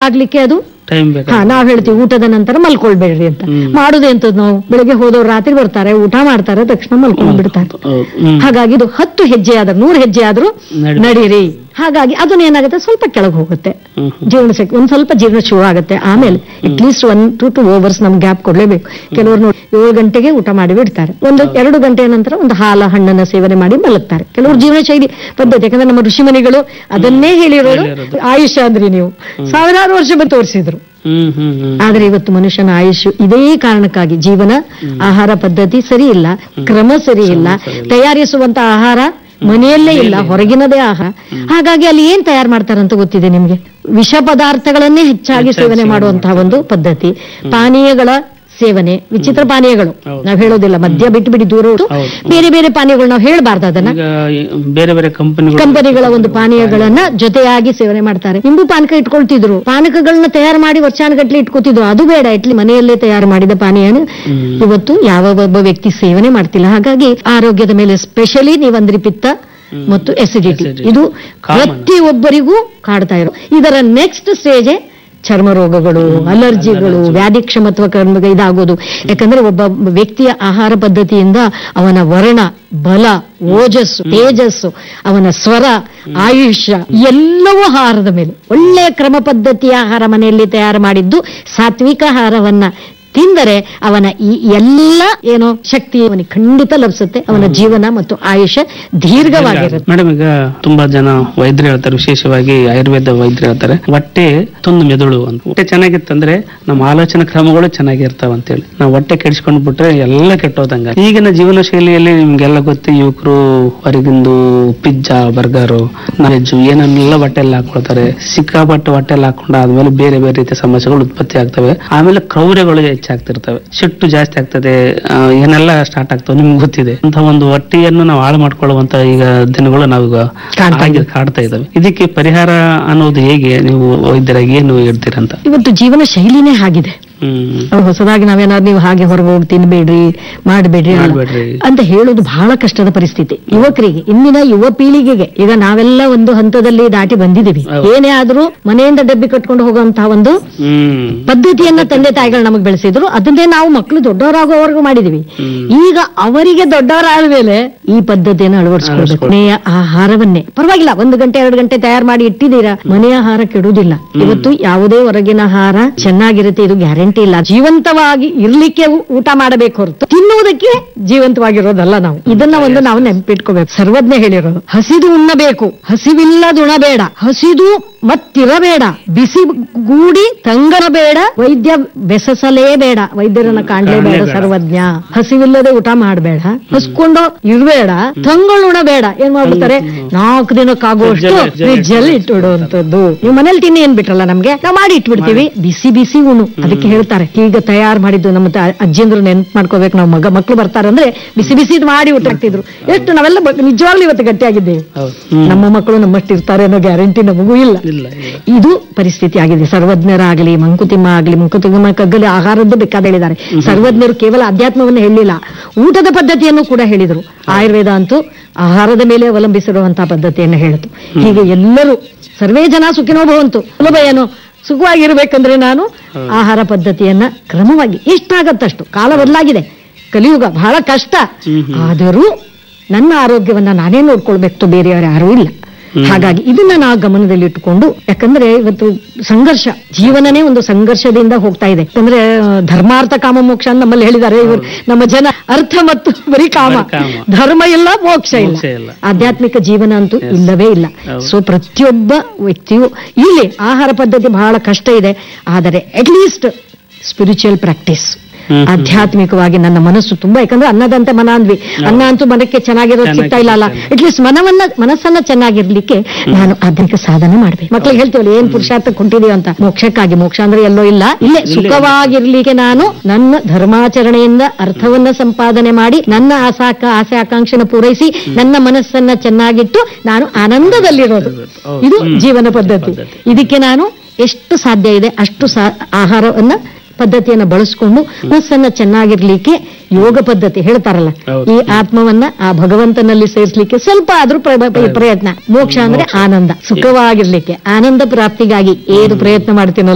ಆಗ್ಲಿಕ್ಕೆ ಅದು ಟೈಮ್ ಬೇಕು ಹಾ ನಾವ್ ಹೇಳ್ತೀವಿ ಊಟದ ನಂತರ ಮಲ್ಕೊಳ್ಬೇಡ್ರಿ ಅಂತ ಮಾಡುದು ಎಂತದ್ ನಾವು ಬೆಳಗ್ಗೆ ಹೋದವ್ರು ರಾತ್ರಿ ಬರ್ತಾರೆ ಊಟ ಮಾಡ್ತಾರೆ ತಕ್ಷಣ ಮಲ್ಕೊಂಡ್ ಬಿಡ್ತಾರೆ ಹೌದು. ಹ್ಮ್. ಹಾಗಾಗಿ ಇದು ಹತ್ತು ಹೆಜ್ಜೆ ಆದ್ರೆ ನೂರು ಹೆಜ್ಜೆ ಆದ್ರೂ ನಡಿ- ನಡೀರಿ ಹಾಗಾಗಿ ಅದನ್ನ ಏನಾಗುತ್ತೆ ಸ್ವಲ್ಪ ಕೆಳಗೆ ಹೋಗುತ್ತೆ ಹ್ಮ್. ಜೀರ್ಣ ಶಕ್ತಿ ಒಂದ್ ಸ್ವಲ್ಪ ಜೀರ್ಣ ಶುರು ಆಗುತ್ತೆ ಆಮೇಲೆ at least one to two overs ನಮ್ಗೆ ಗ್ಯಾಪ್ ಕೊಡ್ಲೇಬೇಕು ಕೆಲವರು ನೋಡಿ ಏಳು ಗಂಟೆಗೆ ಊಟ ಮಾಡಿ ಬಿಡ್ತಾರೆ ಒಂದು ಎರಡು ಗಂಟೆಯ ನಂತರ ಒಂದು ಹಾಲ ಹಣ್ಣನ್ನ ಸೇವನೆ ಮಾಡಿ ಮಲಗ್ತಾರೆ ಕೆಲವರು ಜೀವನ ಶೈಲಿ ಪದ್ಧತಿ ಯಾಕಂದ್ರೆ ನಮ್ಮ ಋಷಿಮನಿಗಳು ಅದನ್ನೇ ಹೇಳಿರೋರು ಆಯುಷ ಅಂದ್ರಿ ನೀವು ಸಾವಿರಾರು ವರ್ಷ ಬಂದು ತೋರಿಸಿದ್ರು ಹ್ಮ್ ಹ್ಮ್ ಹ್ಮ್ ಆದ್ರೆ ಇವತ್ತು ಮನುಷ್ಯನ ಆಯುಷ್ ಇದೇ ಕಾರಣಕ್ಕಾಗಿ ಜೀವನ ಆಹಾರ ಪದ್ಧತಿ ಸರಿ ಇಲ್ಲ ಕ್ರಮ ಸರಿ ಇಲ್ಲ ತಯಾರಿಸುವಂತ ಆಹಾರ ಮನೆಯಲ್ಲೇ ಇಲ್ಲ ಹೊರಗಿನದೇ ಆಹಾರ ಹಾಗಾಗಿ ಅಲ್ಲಿ ಏನ್ ತಯಾರು ಮಾಡ್ತಾರಂತ ಗೊತ್ತಿದೆ ನಿಮ್ಗೆ ವಿಷ ಪದಾರ್ಥಗಳನ್ನೇ ಹೆಚ್ಚಾಗಿ ಸೇವನೆ ಮಾಡುವಂತಹ ಒಂದು ಪದ್ಧತಿ ಪಾನೀಯಗಳ ಸೇವನೆ ವಿಚಿತ್ರ ಪಾನೀಯಗಳು ನಾವ್ ಹೇಳೋದಿಲ್ಲ ಮದ್ಯ ಬಿಟ್ಟು ಬಿಡಿ ದೂರ ಇಟ್ಟು ಹೌದು. ಬೇರೆ ಬೇರೆ ಪಾನೀಯಗಳು ನಾವು ಹೇಳ್ಬಾರ್ದು ಅದನ್ನ ಈಗ ಈ ಬೇರೆ ಬೇರೆ ಕಂಪನಿಗಳು ಕಂಪನಿಗಳ ಒಂದು ಪಾನೀಯಗಳನ್ನ ಜೊತೆಯಾಗಿ ಸೇವನೆ ಮಾಡ್ತಾರೆ ನಿಂಬು ಪಾನಕ ಇಟ್ಕೊಳ್ತಿದ್ರು ಪಾನಕಗಳನ್ನ ತಯಾರು ಮಾಡಿ ವರ್ಷಾನುಗಟ್ಲೆ ಇಟ್ಕೋತಿದ್ರು ಅದು ಬೇಡ ಇಟ್ಲಿ ಮನೆಯಲ್ಲೇ ತಯಾರು ಮಾಡಿದ ಪಾನೀಯನ ಇವತ್ತು ಯಾವ ಒಬ್ಬ ವ್ಯಕ್ತಿ ಸೇವನೆ ಮಾಡ್ತಿಲ್ಲ ಹಾಗಾಗಿ ಆರೋಗ್ಯದ ಮೇಲೆ ಸ್ಪೆಷಲಿ ನೀವಂದ್ರಿ ಪಿತ್ತ ಮತ್ತು ಎಸಿಡಿಟಿ Acidity. ಇದು Common. ಪ್ರತಿಯೊಬ್ಬರಿಗೂ ಕಾಡ್ತಾ ಇರೋ ಇದರ ನೆಕ್ಸ್ಟ್ ಸ್ಟೇಜ್ ಚರ್ಮ ರೋಗಗಳು ಅಲರ್ಜಿಗಳು ವ್ಯಾಧಿ ಕ್ಷಮತ್ವ ಕರ್ಮ ಇದಾಗೋದು ಯಾಕಂದ್ರೆ ಒಬ್ಬ ವ್ಯಕ್ತಿಯ ಆಹಾರ ಪದ್ಧತಿಯಿಂದ ಅವನ ವರ್ಣ ಬಲ ಓಜಸ್ಸು ತೇಜಸ್ಸು ಅವನ ಸ್ವರ ಆಯುಷ್ಯ ಎಲ್ಲವೂ ಆಹಾರದ ಮೇಲೆ ಒಳ್ಳೆಯ ಕ್ರಮ ಪದ್ಧತಿಯ ಆಹಾರ ಮನೆಯಲ್ಲಿ ತಯಾರು ಮಾಡಿದ್ದು ಸಾತ್ವಿಕ ಆಹಾರವನ್ನ ತಿಂದರೆ ಅವನ ಈ ಎಲ್ಲ ಏನೋ ಶಕ್ತಿ ಅವನಿಗೆ ಖಂಡಿತ ಲಭಿಸುತ್ತೆ ಅವನ ಜೀವನ ಮತ್ತು ಆಯುಷ್ಯ ದೀರ್ಘವಾಗಿರುತ್ತೆ ಮೇಡಮ್ ಈಗ ತುಂಬಾ ಜನ ವೈದ್ಯರು ಹೇಳ್ತಾರೆ ವಿಶೇಷವಾಗಿ ಆಯುರ್ವೇದ ವೈದ್ಯರು ಹೇಳ್ತಾರೆ ಹೊಟ್ಟೆ ತುಂದು ಮೆದುಳು ಅಂತ ಹೊಟ್ಟೆ ಚೆನ್ನಾಗಿತ್ತಂದ್ರೆ ನಮ್ಮ ಆಲೋಚನಾ ಕ್ರಮಗಳು ಚೆನ್ನಾಗಿರ್ತಾವ ಅಂತೇಳಿ ನಾವು ಹೊಟ್ಟೆ ಕೆಡಿಸ್ಕೊಂಡು ಬಿಟ್ರೆ ಎಲ್ಲ ಕೆಟ್ಟೋದಂಗ ಈಗಿನ ಜೀವನ ಶೈಲಿಯಲ್ಲಿ ನಿಮ್ಗೆಲ್ಲ ಗೊತ್ತು ಯುವಕರು ಹೊರಗಿಂದು ಪಿಜ್ಜಾ ಬರ್ಗರು ನಾನ್ ಏನನ್ನೆಲ್ಲ ಹೊಟ್ಟೆಲ್ಲ ಹಾಕೊಳ್ತಾರೆ ಸಿಕ್ಕಾಪಟ್ಟೆ ಹೊಟ್ಟೆಲ್ಲ ಹಾಕೊಂಡು ಆದ್ಮೇಲೆ ಬೇರೆ ಬೇರೆ ರೀತಿಯ ಸಮಸ್ಯೆಗಳು ಉತ್ಪತ್ತಿ ಆಗ್ತವೆ ಆಮೇಲೆ ಕ್ರೌರ್ಯಗಳು ಹೆಚ್ಚಾಗ್ತಿರ್ತವೆ ಸಿಟ್ಟು ಜಾಸ್ತಿ ಆಗ್ತದೆ ಆ, ಏನೆಲ್ಲ ಸ್ಟಾರ್ಟ್ ಆಗ್ತವೆ ನಿಮ್ಗೆ ಗೊತ್ತಿದೆ ಅಂತ ಒಂದು ಹೊಟ್ಟೆಯನ್ನು ನಾವು ಹಾಳು ಮಾಡ್ಕೊಳ್ಳುವಂತ ಈಗ ದಿನಗಳು ನಾವೀಗ ಕಾಣ್ತಾ ಆಗಿ ಕಾಡ್ತಾ ಇದಾವೆ ಇದಕ್ಕೆ ಪರಿಹಾರ ಅನ್ನೋದು ಹೇಗೆ ನೀವು ವೈದ್ಯರಾಗಿ ಏನು ಹೇಳ್ತೀರಂತ ಇವತ್ತು ಜೀವನ ಶೈಲಿನೇ ಆಗಿದೆ ಹ್ಮ್ ಅವ್ ಹೊಸದಾಗಿ ನಾವೇನಾದ್ರು ನೀವು ಹಾಗೆ ಹೊರಗೆ ಹೋಗಿ ತಿನ್ಬೇಡ್ರಿ ಮಾಡಬೇಡ್ರಿ ಮಾಡ್ಬೇಡ್ರಿ. ಅಂತ ಹೇಳೋದು ಬಹಳ ಕಷ್ಟದ ಪರಿಸ್ಥಿತಿ ಯುವಕರಿಗೆ ಇಂದಿನ ಯುವ ಪೀಳಿಗೆಗೆ ಈಗ ನಾವೆಲ್ಲ ಒಂದು ಹಂತದಲ್ಲಿ ದಾಟಿ ಬಂದಿದ್ದೀವಿ ಹೌದು. ಏನೇ ಆದ್ರೂ ಮನೆಯಿಂದ ಡಬ್ಬಿ ಕಟ್ಕೊಂಡು ಹೋಗುವಂತಹ ಒಂದು ಹ್ಮ್ ಪದ್ಧತಿಯನ್ನ ತಂದೆ ತಾಯಿಗಳು ನಮಗೆ ಬೆಳೆಸಿದ್ರು ಅದನ್ನೇ ನಾವು ಮಕ್ಕಳು ದೊಡ್ಡವರಾಗೋವರೆಗೂ ಮಾಡಿದೀವಿ ಈಗ ಅವರಿಗೆ ದೊಡ್ಡವರಾದ ಮೇಲೆ ಈ ಪದ್ಧತಿಯನ್ನು ಅಳವಡಿಸ್ಕೊಳ್ಬೇಕು ಮನೆಯ ಆಹಾರವನ್ನೇ ಪರವಾಗಿಲ್ಲ ಒಂದು ಗಂಟೆ ಎರಡು ಗಂಟೆ ತಯಾರು ಮಾಡಿ ಇಟ್ಟಿದ್ದೀರಾ ಮನೆಯ ಆಹಾರ ಕೆಡುವುದಿಲ್ಲ ಇವತ್ತು ಯಾವುದೇ ಹೊರಗಿನ ಆಹಾರ ಚೆನ್ನಾಗಿರುತ್ತೆ ಇದು ಗ್ಯಾರಂಟಿ ಇಲ್ಲ ಜೀವಂತವಾಗಿ ಇರ್ಲಿಕ್ಕೆ ಊ- ಊಟ ಮಾಡಬೇಕು ಹೊರತು ತಿನ್ನುವುದಕ್ಕೆ ಜೀವಂತವಾಗಿರೋದಲ್ಲ ನಾವು ಇದನ್ನ ಒಂದು ನಾವು ನೆನಪಿಟ್ಕೋಬೇಕು ಸರ್ವಜ್ಞ ಹೇಳಿರೋದು ಹಸಿದು ಉಣ್ಣಬೇಕು ಹಸಿವಿಲ್ಲದ ಉಣಬೇಡ ಹಸಿದು ಮತ್ತಿರಬೇಡ ಬಿಸಿ ಗೂಡಿ ತಂಗರಬೇಡ ವೈದ್ಯ ಬೆಸಸಲೇಬೇಡ ವೈದ್ಯರನ್ನ ಕಾಣ್ಲೇಬೇಡ ಕಾಣ್ಲೇಬೇಡ. ಸರ್ವಜ್ಞ ಹಸಿವಿಲ್ಲದೆ ಊಟ ಮಾಡಬೇಡ ಹಸ್ಕೊಂಡು ಇರ್ಬೇಡ ತಂಗಳು ಉಣಬೇಡ ಏನ್ ಮಾಡ್ಬಿಡ್ತಾರೆ ನಾಲ್ಕು ದಿನಕ್ಕಾಗುವಷ್ಟು ಫ್ರಿಜ್ಜಲ್ಲಿ- ಫ್ರಿಜ್ ಅಲ್ಲಿ ಇಟ್ಟಿಡುವಂತದ್ದು ನೀವು ಮನೇಲಿ ತಿನ್ನಿ ಏನ್ ಬಿಟ್ರಲ್ಲ ನಮ್ಗೆ ನಾವು ಮಾಡಿ ಇಟ್ಬಿಡ್ತೀವಿ ಬಿಸಿ ಬಿಸಿ ಉಣು ಅದಕ್ಕೆ ಹೇಳ್ತಾರೆ ಈಗ ತಯಾರು ಮಾಡಿದ್ದು ನಮ್ಮ ತ- ಅಜ್ಜಿಂದ್ರು ನೆನ್ಪು ಮಾಡ್ಕೋಬೇಕು ನಾವು ಮಗ ಮಕ್ಳು ಬರ್ತಾರೆ ಅಂದ್ರೆ ಬಿಸಿ ಬಿಸಿ ಮಾಡಿ ಊಟ ಹಾಕ್ತಿದ್ರು ಎಷ್ಟು ನಾವೆಲ್ಲ ಬ- ನಿಜವಾಗ್ಲೂ ಇವತ್ತು ಗಟ್ಟಿಯಾಗಿದ್ದೇವೆ ಹೌದು ಹ್ಮ್ ನಮ್ಮ ಮಕ್ಕಳು ನಮ್ಮಷ್ಟು ಇರ್ತಾರೆ ಅನ್ನೋ ಗ್ಯಾರಂಟಿ ನಮಗೂ ಇಲ್ಲ ಇಲ್ಲ ಇಲ್ಲ ಇದು ಪರಿಸ್ಥಿತಿ ಆಗಿದೆ ಸರ್ವಜ್ಞರಾಗಲಿ ಮಂಕುತಿಮ್ಮ ಆಗಲಿ ಮಂಕುತಿಮ್ಮ ಕಗ್ಗಲಿ ಆಹಾರದ್ದು ಬೇಕಾದ ಹೇಳಿದ್ದಾರೆ ಸರ್ವಜ್ಞರು ಕೇವಲ ಅಧ್ಯಾತ್ಮವನ್ನು ಹೇಳಿಲ್ಲ ಊಟದ ಪದ್ಧತಿಯನ್ನು ಕೂಡ ಹೇಳಿದರು ಆಯುರ್ವೇದ ಅಂತೂ ಆಹಾರದ ಮೇಲೆ ಅವಲಂಬಿಸಿರುವಂತಹ ಪದ್ಧತಿಯನ್ನು ಹೇಳಿತು ಹೀಗೆ ಎಲ್ಲರೂ ಸರ್ವೇ ಜನ ಸುಖಿನೋ ಭವಂತು ಸುಲಭ ಏನು ಸುಖವಾಗಿರ್ಬೇಕಂದ್ರೆ ನಾನು ಆಹಾರ ಪದ್ಧತಿಯನ್ನ ಕ್ರಮವಾಗಿ ಎಷ್ಟಾಗತ್ತಷ್ಟು ಕಾಲ ಬದಲಾಗಿದೆ ಕಲಿಯುಗ ಬಹಳ ಕಷ್ಟ ಆದರೂ ನನ್ನ ಆರೋಗ್ಯವನ್ನ ನಾನೇ ನೋಡ್ಕೊಳ್ಬೇಕು ಬೇರೆಯವರು ಯಾರೂ ಇಲ್ಲ ಹಾಗಾಗಿ ಇದನ್ನ ನಾವು ಗಮನದಲ್ಲಿಟ್ಟುಕೊಂಡು ಯಾಕಂದ್ರೆ ಇವತ್ತು ಸಂಘರ್ಷ ಜೀವನನೇ ಒಂದು ಸಂಘರ್ಷದಿಂದ ಹೋಗ್ತಾ ಇದೆ ಯಾಕಂದ್ರೆ ಆ, ಧರ್ಮಾರ್ಥ ಕಾಮ ಮೋಕ್ಷ ಅಂತ ನಮ್ಮಲ್ಲಿ ಹೇಳಿದ್ದಾರೆ ಇವರು ನಮ್ಮ ಜನ ಅರ್ಥ ಮತ್ತು ಬರೀ ಕಾಮ ಬರೀ ಕಾಮ. ಧರ್ಮ ಇಲ್ಲ ಮೋಕ್ಷ ಇಲ್ಲ ಮೋಕ್ಷ ಇಲ್ಲ. ಆಧ್ಯಾತ್ಮಿಕ ಜೀವನ ಅಂತೂ ಇಲ್ಲವೇ ಇಲ್ಲ ಸೊ ಪ್ರತಿಯೊಬ್ಬ ವ್ಯಕ್ತಿಯು ಇಲ್ಲಿ ಆಹಾರ ಪದ್ಧತಿ ಬಹಳ ಕಷ್ಟ ಇದೆ ಆದರೆ at least spiritual practice hmm, hmm. ಆಧ್ಯಾತ್ಮಿಕವಾಗಿ ನನ್ನ ಮನಸ್ಸು ತುಂಬಾ ಯಾಕಂದ್ರೆ ಅನ್ನದಂತೆ ಮನ ಅಂದ್ವಿ ಅನ್ನ ಅಂತೂ ಮನಕ್ಕೆ ಚೆನ್ನಾಗಿರೋದು ಸಿಗ್ತಾ ಇಲ್ಲ ಅಲ್ಲ ಅಟ್ಲೀಸ್ಟ್ ಮನವನ್ನ ಮನಸ್ಸನ್ನ ಚೆನ್ನಾಗಿರ್ಲಿಕ್ಕೆ ನಾನು ಆಧ್ಯಾತ್ಮಿಕ ಸಾಧನೆ ಮಾಡ್ಬೇಕು ಮಕ್ಳಿಗೆ ಹೇಳ್ತೀವಲ್ಲ ಏನ್ ಪುರುಷಾರ್ಥ ಕೊಂಡಿದೀವಿ ಅಂತ ಮೋಕ್ಷಕ್ಕಾಗಿ ಮೋಕ್ಷ ಅಂದ್ರೆ ಎಲ್ಲೋ ಇಲ್ಲ ಇಲ್ಲೇ ಸುಖವಾಗಿರ್ಲಿಕ್ಕೆ ನಾನು ನನ್ನ ಧರ್ಮಾಚರಣೆಯಿಂದ ಅರ್ಥವನ್ನ ಸಂಪಾದನೆ ಮಾಡಿ ನನ್ನ ಆಸಾಕ ಆಸೆ ಆಕಾಂಕ್ಷೆನ ಪೂರೈಸಿ ನನ್ನ ಮನಸ್ಸನ್ನ ಚೆನ್ನಾಗಿಟ್ಟು ನಾನು ಆನಂದದಲ್ಲಿರೋದು ಇದು ಜೀವನ ಪದ್ಧತಿ ಇದಕ್ಕೆ ನಾನು ಎಷ್ಟು ಸಾಧ್ಯ ಇದೆ ಅಷ್ಟು ಸಾ- ಆಹಾರವನ್ನ ಪದ್ಧತಿಯನ್ನ ಬಳಸ್ಕೊಂಡು ಮನಸ್ಸನ್ನ ಚೆನ್ನಾಗಿರ್ಲಿಕ್ಕೆ ಯೋಗ ಪದ್ಧತಿ ಹೇಳ್ತಾರಲ್ಲ ಹೌದು. ಈ ಆತ್ಮವನ್ನ ಆ ಭಗವಂತನಲ್ಲಿ ಸೇರಿಸ್ಲಿಕ್ಕೆ ಸ್ವಲ್ಪ ಆದ್ರೂ ಪ್ರ- ಪ್ರಯತ್ನ ಮೋಕ್ಷ ಅಂದ್ರೆ ಆನಂದ ಸುಖವಾಗಿರ್ಲಿಕ್ಕೆ ಆನಂದ ಪ್ರಾಪ್ತಿಗಾಗಿ ಏನು ಪ್ರಯತ್ನ ಮಾಡ್ತೀನೋ